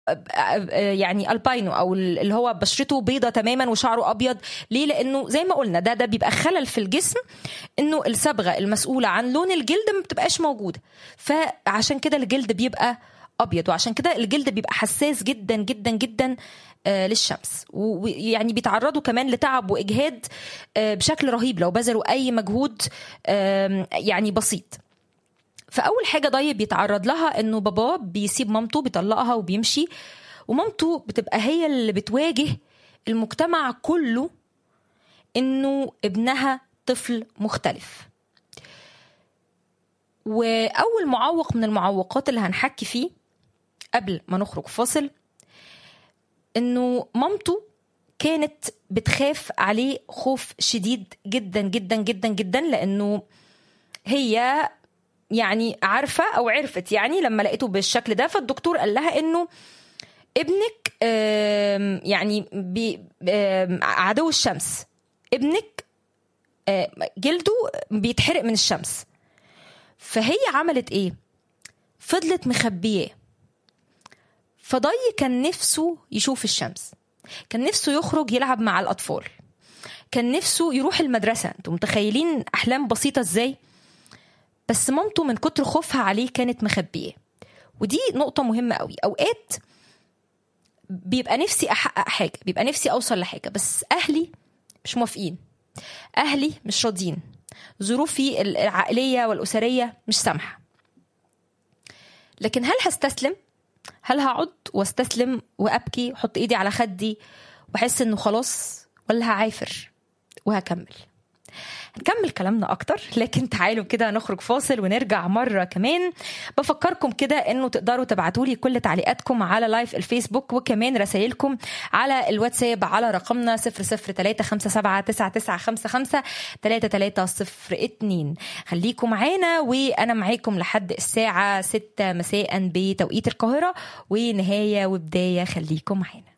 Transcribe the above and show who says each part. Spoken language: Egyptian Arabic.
Speaker 1: يعني الباينو او اللي هو بشرته بيضة تماما وشعره ابيض ليه لانه زي ما قلنا ده ده بيبقى خلل في الجسم انه الصبغه المسؤوله عن لون الجلد ما بتبقاش موجوده فعشان كده الجلد بيبقى ابيض وعشان كده الجلد بيبقى حساس جدا جدا جدا للشمس ويعني بيتعرضوا كمان لتعب واجهاد بشكل رهيب لو بذلوا اي مجهود يعني بسيط فاول حاجه ضي بيتعرض لها انه باباه بيسيب مامته بيطلقها وبيمشي ومامته بتبقى هي اللي بتواجه المجتمع كله انه ابنها طفل مختلف واول معوق من المعوقات اللي هنحكي فيه قبل ما نخرج فاصل انه مامته كانت بتخاف عليه خوف شديد جدا جدا جدا جدا لانه هي يعني عارفه او عرفت يعني لما لقيته بالشكل ده فالدكتور قال لها انه ابنك يعني عدو الشمس ابنك جلده بيتحرق من الشمس فهي عملت ايه فضلت مخبياه فضي كان نفسه يشوف الشمس كان نفسه يخرج يلعب مع الاطفال كان نفسه يروح المدرسه انتوا متخيلين احلام بسيطه ازاي بس مامته من كتر خوفها عليه كانت مخبيه ودي نقطة مهمة قوي أوقات بيبقى نفسي أحقق حاجة بيبقى نفسي أوصل لحاجة بس أهلي مش موافقين أهلي مش راضيين ظروفي العائلية والأسرية مش سامحة لكن هل هستسلم؟ هل هقعد واستسلم وأبكي وأحط إيدي على خدي وأحس إنه خلاص ولا هعافر وهكمل؟ هنكمل كلامنا اكتر لكن تعالوا كده نخرج فاصل ونرجع مره كمان بفكركم كده انه تقدروا تبعتوا لي كل تعليقاتكم على لايف الفيسبوك وكمان رسائلكم على الواتساب على رقمنا 003579955 3302 خليكم معانا وانا معاكم لحد الساعه 6 مساء بتوقيت القاهره ونهايه وبدايه خليكم معانا